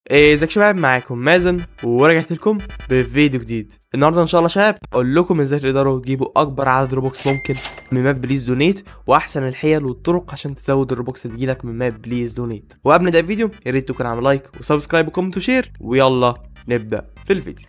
إيه، ازيك يا شباب معاكم مازن ورجعت لكم بفيديو جديد النهارده ان شاء الله شباب اقول لكم ازاي تقدروا تجيبوا اكبر عدد روبوكس ممكن من ماب بليز دونيت واحسن الحيل والطرق عشان تزود الروبوكس اللي تجيلك من ماب بليز دونيت وقبل ما نبدا الفيديو يا ريت تكون عامل لايك وسبسكرايب وكومنت وشير ويلا نبدا في الفيديو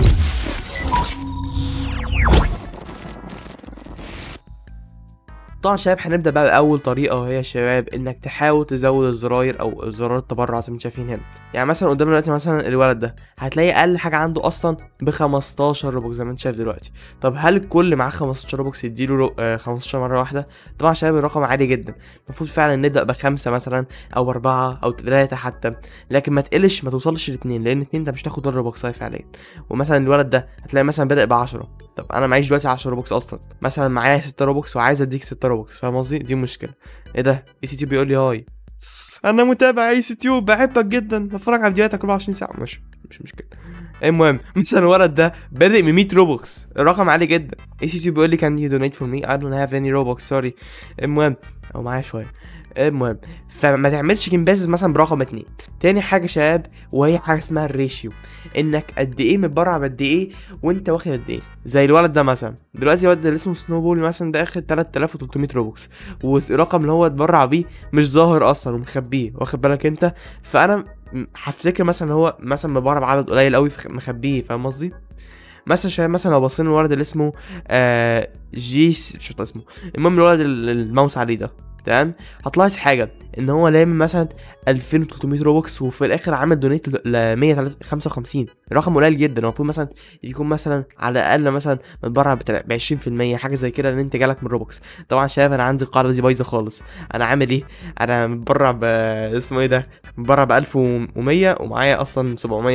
طبعا شباب هنبدا بقى باول طريقه وهي يا شباب انك تحاول تزود الزراير او زرار التبرع زي ما انتم شايفين هنا يعني مثلا قدامنا دلوقتي مثلا الولد ده هتلاقي اقل حاجه عنده اصلا ب 15 روبوكس زي ما انت شايف دلوقتي طب هل الكل معاه 15 روبوكس يديله رو... آه 15 مره واحده طبعا شباب الرقم عالي جدا المفروض فعلا نبدا بخمسه مثلا او اربعه او ثلاثه حتى لكن ما تقلش ما توصلش لاثنين لان اثنين انت مش تاخد ولا روبوكساي فعليا ومثلا الولد ده هتلاقي مثلا بدا ب 10 طب انا معيش دلوقتي 10 روبوكس اصلا مثلا معايا 6 روبوكس وعايز اديك 6 روبوكس فاهم قصدي دي مشكله ايه ده اي سي تيوب بيقول لي هاي انا متابع اي سي تيوب بحبك جدا بتفرج على فيديوهاتك 24 ساعه مش مش مشكله المهم مثلا الولد ده بادئ ب 100 روبوكس الرقم عالي جدا اي سي تيوب بيقول لي كان يو دونيت فور مي اي دونت هاف اني روبوكس سوري المهم او معايا شويه المهم فما تعملش جيم باسز مثلا برقم اتنين تاني حاجة شباب وهي حاجة اسمها الريشيو انك قد ايه متبرع بقد ايه وانت واخد قد ايه زي الولد ده مثلا دلوقتي الولد اللي اسمه سنو بول مثلا ده اخد 3300 روبوكس والرقم اللي هو اتبرع بيه مش ظاهر اصلا ومخبيه واخد بالك انت فانا هفتكر مثلا هو مثلا متبرع بعدد قليل قوي مخبيه فاهم قصدي مثلا شباب مثلا لو بصينا الولد اللي اسمه آه جيس مش عارف اسمه المهم الولد الماوس عليه ده تمام هتلاحظ حاجه ان هو لام مثلا 2300 روبوكس وفي الاخر عمل دونيت ل 155 رقم قليل جدا المفروض مثلا يكون مثلا على الاقل مثلا متبرع ب 20% حاجه زي كده لان انت جالك من روبوكس طبعا شايف انا عندي القاعده دي بايظه خالص انا عامل ايه انا متبرع ب اسمه ايه ده متبرع ب 1100 ومعايا اصلا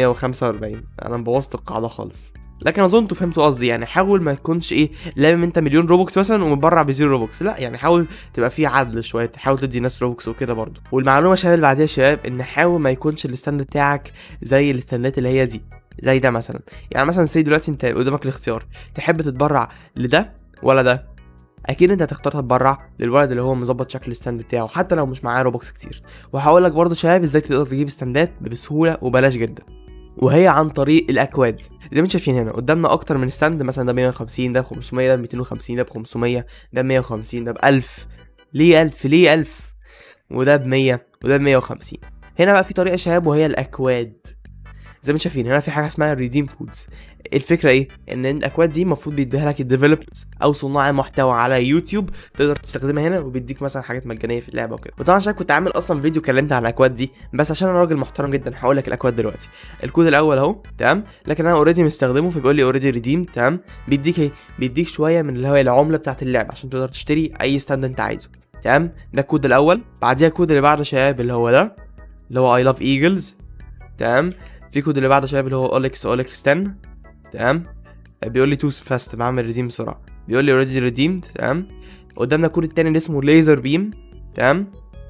745 انا بوظت القاعده خالص لكن اظن انتوا فهمتوا قصدي يعني حاول ما تكونش ايه لامم انت مليون روبوكس مثلا ومتبرع بزيرو روبوكس لا يعني حاول تبقى في عدل شويه تحاول تدي ناس روبوكس وكده برضه والمعلومه شباب اللي بعديها يا شباب ان حاول ما يكونش الستاند بتاعك زي الاستندات اللي هي دي زي ده مثلا يعني مثلا سي دلوقتي انت قدامك الاختيار تحب تتبرع لده ولا ده اكيد انت هتختار تتبرع للولد اللي هو مظبط شكل الستاند بتاعه حتى لو مش معاه روبوكس كتير وهقول لك برضه شباب ازاي تقدر تجيب ستاندات بسهوله وبلاش جدا وهي عن طريق الاكواد زي ما انتم شايفين هنا قدامنا اكتر من ستاند مثلا ده 150 ده 500 ده 250 ده ب 500 ده 150 ده ب 1000 ليه 1000 ليه 1000 وده ب 100 وده ب 150 هنا بقى في طريقه شباب وهي الاكواد زي ما انتم شايفين هنا في حاجه اسمها ريديم فودز الفكره ايه ان الاكواد دي المفروض بيديها لك الديفلوبرز او صناع المحتوى على يوتيوب تقدر تستخدمها هنا وبيديك مثلا حاجات مجانيه في اللعبه وكده وطبعا عشان كنت عامل اصلا فيديو كلمت على الاكواد دي بس عشان انا راجل محترم جدا هقول لك الاكواد دلوقتي الكود الاول اهو تمام لكن انا اوريدي مستخدمه فبيقول لي اوريدي ريديم تمام بيديك ايه بيديك شويه من اللي هو العمله بتاعت اللعبه عشان تقدر تشتري اي ستاند انت عايزه تمام ده الكود الاول بعديها الكود اللي بعده شباب اللي هو ده اللي هو اي لاف ايجلز تمام في كود اللي بعده شباب اللي هو اولكس اولكس 10 تمام بيقول لي توس فاست بعمل ريديم بسرعه بيقول لي اوريدي ريديمد تمام قدامنا الكود التاني اللي اسمه ليزر بيم تمام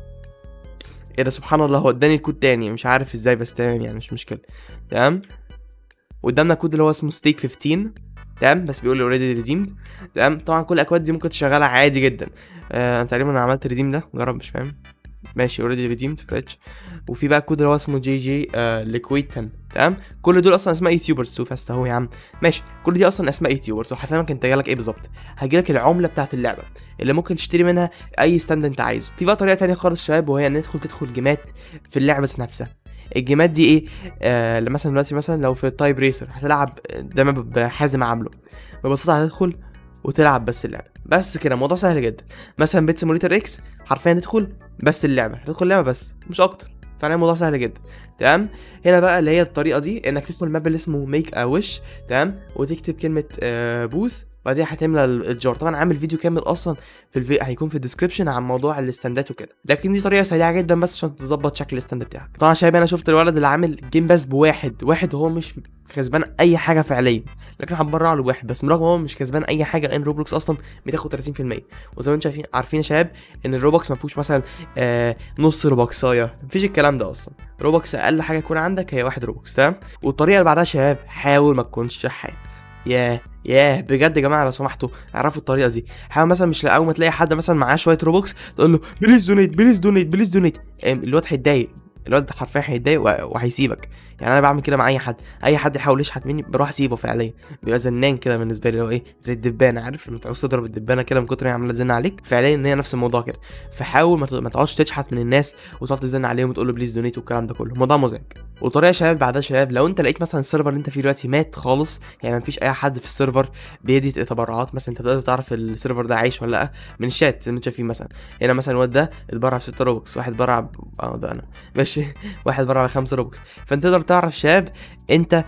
ايه ده سبحان الله هو اداني الكود تاني مش عارف ازاي بس تمام يعني مش مشكله تمام قدامنا كود اللي هو اسمه ستيك 15 تمام بس بيقول لي اوريدي ريديمد تمام طبعا كل الاكواد دي ممكن تشغلها عادي جدا آه انا تقريبا انا عملت ريديم ده جرب مش فاهم ماشي اوريدي ريديمد فريتش وفي بقى كود اللي هو اسمه جي جي آه ليكويد 10 تمام كل دول اصلا اسماء يوتيوبرز سو فاست اهو يا عم ماشي كل دي اصلا اسماء يوتيوبرز وهفهمك انت جالك ايه بالظبط هجيلك العمله بتاعت اللعبه اللي ممكن تشتري منها اي ستاند انت عايزه في بقى طريقه تانية خالص شباب وهي ان ندخل تدخل جيمات في اللعبه نفسها الجيمات دي ايه آه مثلا دلوقتي مثلا لو في التايب ريسر هتلعب دايما بحازم عامله ببساطه هتدخل وتلعب بس اللعبه بس كده الموضوع سهل جدا مثلا بيت سيموليتر اكس حرفيا ندخل بس اللعبه هتدخل اللعبه بس مش اكتر فعلا الموضوع سهل جدا تمام هنا بقى اللي هي الطريقه دي انك تدخل الماب اللي اسمه ميك ا ويش تمام وتكتب كلمه آه بوث بعدين هتملى الجار طبعا عامل فيديو كامل اصلا في الفي... هيكون في الديسكربشن عن موضوع الاستندات وكده لكن دي طريقه سريعه جدا بس عشان تظبط شكل الاستند بتاعك طبعا شايف انا شفت الولد اللي عامل جيم باس بواحد واحد هو مش كسبان اي حاجه فعليا لكن هتبرع له واحد بس رغم هو مش كسبان اي حاجه لان روبلوكس اصلا بتاخد 30% وزي ما انتم شايفين عارفين يا شباب ان الروبوكس ما فيهوش مثلا آه نص روبوكسايه مفيش الكلام ده اصلا روبوكس اقل حاجه يكون عندك هي واحد روبوكس تمام والطريقه اللي بعدها يا شباب حاول ما تكونش شحات ياه ياه بجد يا جماعه لو سمحتوا اعرفوا الطريقه دي حاول مثلا مش اول ما تلاقي حد مثلا معاه شويه روبوكس تقول له بليز دونيت بليز دونيت بليز دونيت الواد هيتضايق الواد حرفيا هيتضايق و- وهيسيبك يعني انا بعمل كده مع اي حد اي حد يحاول يشحت مني بروح اسيبه فعليا بيبقى زنان كده بالنسبه لي اللي هو ايه زي الدبانه عارف لما تعوز تضرب الدبانه كده من كتر ما هي عماله تزن عليك فعليا ان هي نفس الموضوع كده فحاول ما ت- ما تقعدش تشحت من الناس وتقعد تزن عليهم وتقول له بليز دونيت والكلام ده كله الموضوع مزعج وطريقه يا شباب بعدها يا شباب لو انت لقيت مثلا السيرفر اللي انت فيه دلوقتي مات خالص يعني مفيش اي حد في السيرفر بيدي تبرعات مثلا انت بتقدر تعرف السيرفر ده عايش ولا لا من الشات زي ما انتوا شايفين مثلا هنا مثلا الواد ده اتبرع ب 6 روبكس واحد برع ب... اه ده انا ماشي واحد برع ب 5 روبكس فانت تقدر تعرف شاب انت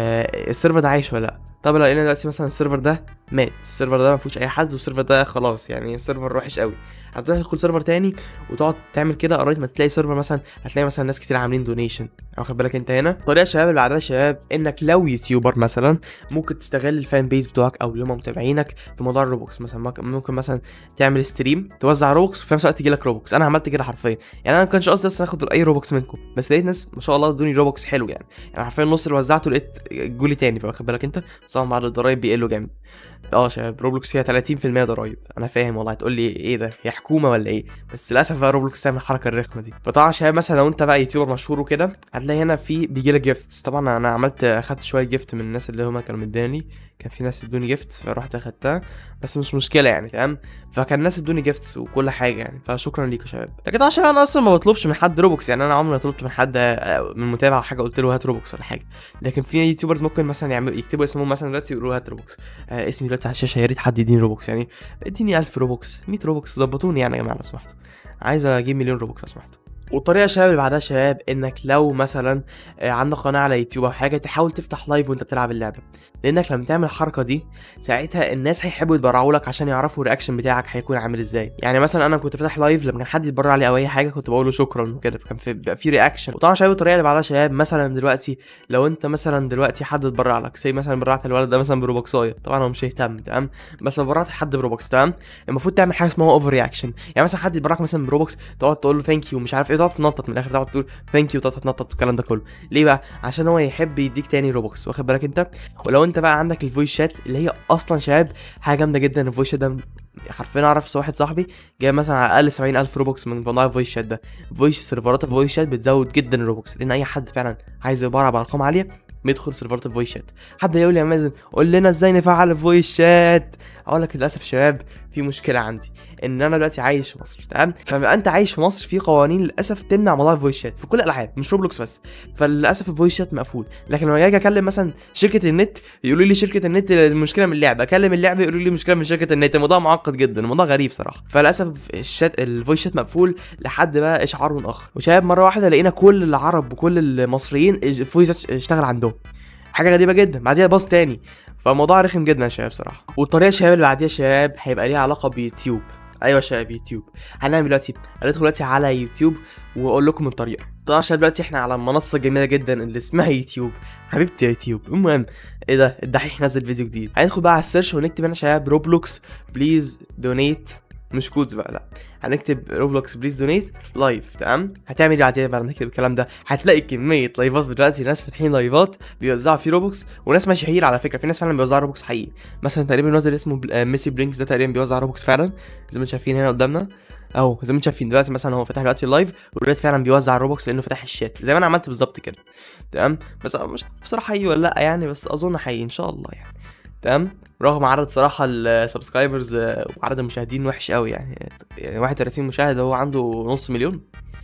آه السيرفر ده عايش ولا لا طب لو لقينا دلوقتي مثلا السيرفر ده مات السيرفر ده ما فيهوش اي حد والسيرفر ده خلاص يعني السيرفر وحش قوي هتروح تدخل سيرفر تاني وتقعد تعمل كده قريت ما تلاقي سيرفر مثلا هتلاقي مثلا ناس كتير عاملين دونيشن واخد بالك انت هنا طريقه الشباب اللي بعدها يا شباب انك لو يوتيوبر مثلا ممكن تستغل الفان بيز بتوعك او اللي هم متابعينك في موضوع الروبوكس مثلا ممكن- ممكن مثلا تعمل ستريم توزع روبوكس وفي نفس الوقت يجي لك روبوكس انا عملت كده حرفيا يعني انا ما كانش قصدي اصلا اخد اي روبوكس منكم بس لقيت ناس ما شاء الله ادوني روبوكس حلو يعني يعني حرفيا النص اللي وزعته لقيت جولي تاني فواخد بالك انت طبعا بعد الضرايب بيقلوا جامد اه يا شباب روبلوكس فيها 30% ضرايب انا فاهم والله هتقول لي ايه ده هي حكومه ولا ايه بس للاسف بقى روبلوكس تعمل الحركه الرخمه دي فطبعا يا شباب مثلا لو انت بقى يوتيوبر مشهور وكده هتلاقي هنا في بيجي لك جيفتس طبعا انا عملت اخدت شويه جيفت من الناس اللي هم كانوا مداني كان في ناس ادوني جيفت فرحت اخدتها بس مش مشكله يعني تمام فكان الناس ادوني جيفتس وكل حاجه يعني فشكرا ليكم يا شباب لكن عشان انا اصلا ما بطلبش من حد روبوكس يعني انا عمري ما طلبت من حد آه، من متابع او حاجه قلت له هات روبوكس ولا حاجه لكن في يوتيوبرز ممكن مثلا يعملوا يكتبوا اسمهم مثلا دلوقتي يقولوا هات روبوكس آه اسمي دلوقتي على الشاشه يا ريت حد يديني روبوكس يعني اديني 1000 روبوكس 100 روبوكس ظبطوني يعني يا جماعه لو سمحتوا عايز اجيب مليون روبوكس لو سمحتوا والطريقه يا شباب اللي بعدها يا شباب انك لو مثلا آه، عندك قناه على يوتيوب او حاجه تحاول تفتح لايف وانت بتلعب اللعبه لانك لما تعمل الحركه دي ساعتها الناس هيحبوا يتبرعوا لك عشان يعرفوا الرياكشن بتاعك هيكون عامل ازاي يعني مثلا انا كنت فاتح لايف لما كان حد يتبرع لي او اي حاجه كنت بقول له شكرا وكده فكان في بيبقى في رياكشن وطبعا شباب الطريقه اللي بعدها يا شباب مثلا دلوقتي لو انت مثلا دلوقتي حد اتبرع لك زي مثلا برعت الولد ده مثلا بروبوكسايه طبعا هو مش هيهتم تمام بس لو برعت حد بروبوكس تمام المفروض تعمل حاجه اسمها اوفر رياكشن يعني مثلا حد يتبرعك مثلا بروبوكس تقعد تقول له ثانك يو مش عارف ايه تقعد تنطط من الاخر تقعد تقول ثانك يو تقعد تنطط والكلام ده كله ليه بقى عشان هو يحب يديك تاني روبوكس واخد بالك انت ولو انت بقى عندك الفويس شات اللي هي اصلا شباب حاجه جامده جدا الفويس شات ده حرفيا اعرف واحد صاحبي جايب مثلا على الاقل 70000 روبوكس من موضوع الفويس شات ده فويس سيرفرات الفويس شات بتزود جدا الروبوكس لان اي حد فعلا عايز يبرع بارقام عاليه بيدخل سيرفرات الفويس شات حد يقول لي يا مازن قول لنا ازاي نفعل الفويس شات اقول لك للاسف شباب في مشكله عندي ان انا دلوقتي عايش في مصر تمام فبقى انت عايش في مصر في قوانين للاسف تمنع موضوع الفويس شات في كل الالعاب مش روبلوكس بس فللاسف الفويس شات مقفول لكن لما اجي اكلم مثلا شركه النت يقولوا لي شركه النت المشكله من اللعبه اكلم اللعبه يقولوا لي مشكله من شركه النت الموضوع معقد جدا الموضوع غريب صراحه فللاسف الشات الفويس شات مقفول لحد بقى اشعار اخر وشباب مره واحده لقينا كل العرب وكل المصريين الفويس شات اشتغل عندهم حاجه غريبه جدا بعديها باص تاني فالموضوع رخم جدا يا شباب صراحه والطريقه يا شباب اللي بعديها يا شباب هيبقى ليها علاقه بيوتيوب ايوه يا شباب يوتيوب هنعمل دلوقتي هندخل دلوقتي على يوتيوب واقول لكم الطريقه طبعا يا شباب دلوقتي احنا على منصه جميله جدا اللي اسمها يوتيوب حبيبتي يا يوتيوب المهم ايه ده الدحيح نزل فيديو جديد هندخل بقى على السيرش ونكتب هنا يا شباب روبلوكس بليز دونيت مش كودز بقى لا هنكتب روبلوكس بليز دونيت لايف تمام هتعمل ايه بعدين بعد ما نكتب الكلام ده هتلاقي كميه لايفات دلوقتي ناس فاتحين لايفات بيوزعوا فيه روبوكس وناس مشاهير على فكره في ناس فعلا بيوزعوا روبوكس حقيقي مثلا تقريبا نازل اسمه بل- آه، ميسي بلينكس ده تقريبا بيوزع روبوكس فعلا زي ما انتم شايفين هنا قدامنا اهو زي ما انتم شايفين دلوقتي مثلا هو فتح دلوقتي اللايف ودلوقتي فعلا بيوزع روبوكس لانه فتح الشات زي ما انا عملت بالظبط كده تمام بس أنا مش عارف بصراحه حقيقي ولا لا يعني بس اظن حقيقي ان شاء الله يعني تمام رغم عدد صراحه السبسكرايبرز وعدد المشاهدين وحش قوي يعني يعني 31 مشاهد هو عنده نص مليون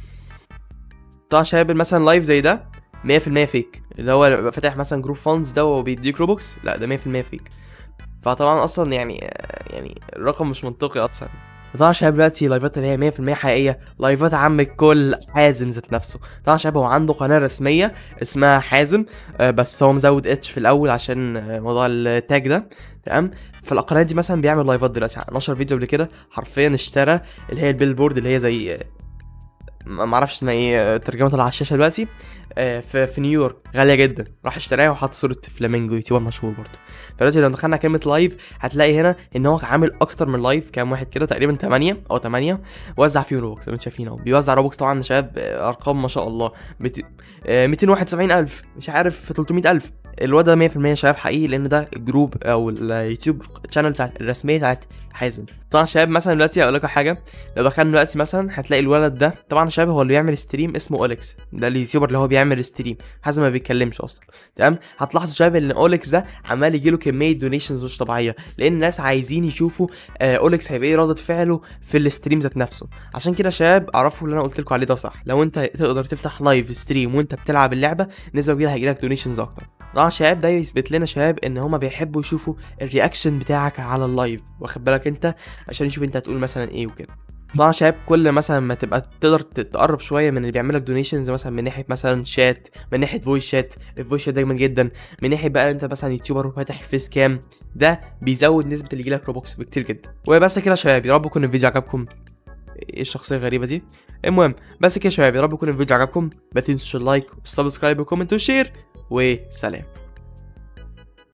طبعا شباب مثلا لايف زي ده 100% فيك اللي هو بيبقى فاتح مثلا جروب فاندز ده وبيديك روبوكس لا ده 100% فيك فطبعا اصلا يعني يعني الرقم مش منطقي اصلا طبعا شباب دلوقتي لايفات اللي هي 100% حقيقيه لايفات عم الكل حازم ذات نفسه طبعا شباب هو عنده قناه رسميه اسمها حازم آه، بس هو مزود اتش في الاول عشان آه، موضوع التاج ده تمام فالقناه دي مثلا بيعمل لايفات دلوقتي نشر فيديو قبل كده حرفيا اشترى اللي هي البيلبورد اللي هي زي آه، ما ما اعرفش اسمها ايه آه، ترجمتها على الشاشه دلوقتي آه، في في نيويورك غاليه جدا راح اشتراها وحط صوره فلامينجو يوتيوبر مشهور برضه فدلوقتي لو دخلنا كلمه لايف هتلاقي هنا ان هو عامل اكتر من لايف كام واحد كده تقريبا 8 او 8 وزع فيهم روبوكس زي ما انتم شايفين اهو بيوزع روبوكس طبعا يا شباب آه، ارقام ما شاء الله بت... آه، 271000 مش عارف 300000 الواد ده 100% شباب حقيقي لان ده الجروب او اليوتيوب شانل بتاعت الرسميه بتاعت حازم طبعا شباب مثلا دلوقتي اقول لكم حاجه لو دخلنا دلوقتي مثلا هتلاقي الولد ده طبعا شباب هو اللي بيعمل ستريم اسمه اوليكس ده اليوتيوبر اللي هو بيعمل ستريم حازم ما بيتكلمش اصلا تمام هتلاحظوا شباب ان اوليكس ده عمال يجيله كميه دونيشنز مش طبيعيه لان الناس عايزين يشوفوا آه اوليكس هيبقى ايه رده فعله في الستريم ذات نفسه عشان كده شباب اعرفوا اللي انا قلت لكم عليه ده صح لو انت تقدر تفتح لايف ستريم وانت بتلعب اللعبه نسبه كبيره هيجيلك دونيشنز اكتر طبعا شباب ده يثبت لنا شباب ان هما بيحبوا يشوفوا الرياكشن بتاعك على اللايف واخد بالك انت عشان يشوف انت هتقول مثلا ايه وكده طبعا شباب كل مثلا ما تبقى تقدر تقرب شويه من اللي بيعمل لك دونيشنز مثلا من ناحيه مثلا شات من ناحيه فويس شات الفويس شات دايما جدا من ناحيه بقى انت مثلا يوتيوبر وفاتح فيس كام ده بيزود نسبه اللي يجيلك روبوكس بكتير جدا وبس كده يا شباب يا رب يكون الفيديو عجبكم ايه الشخصيه الغريبه دي المهم بس كده يا شباب يا رب يكون الفيديو عجبكم ما تنسوش اللايك والسبسكرايب والكومنت والشير وسلام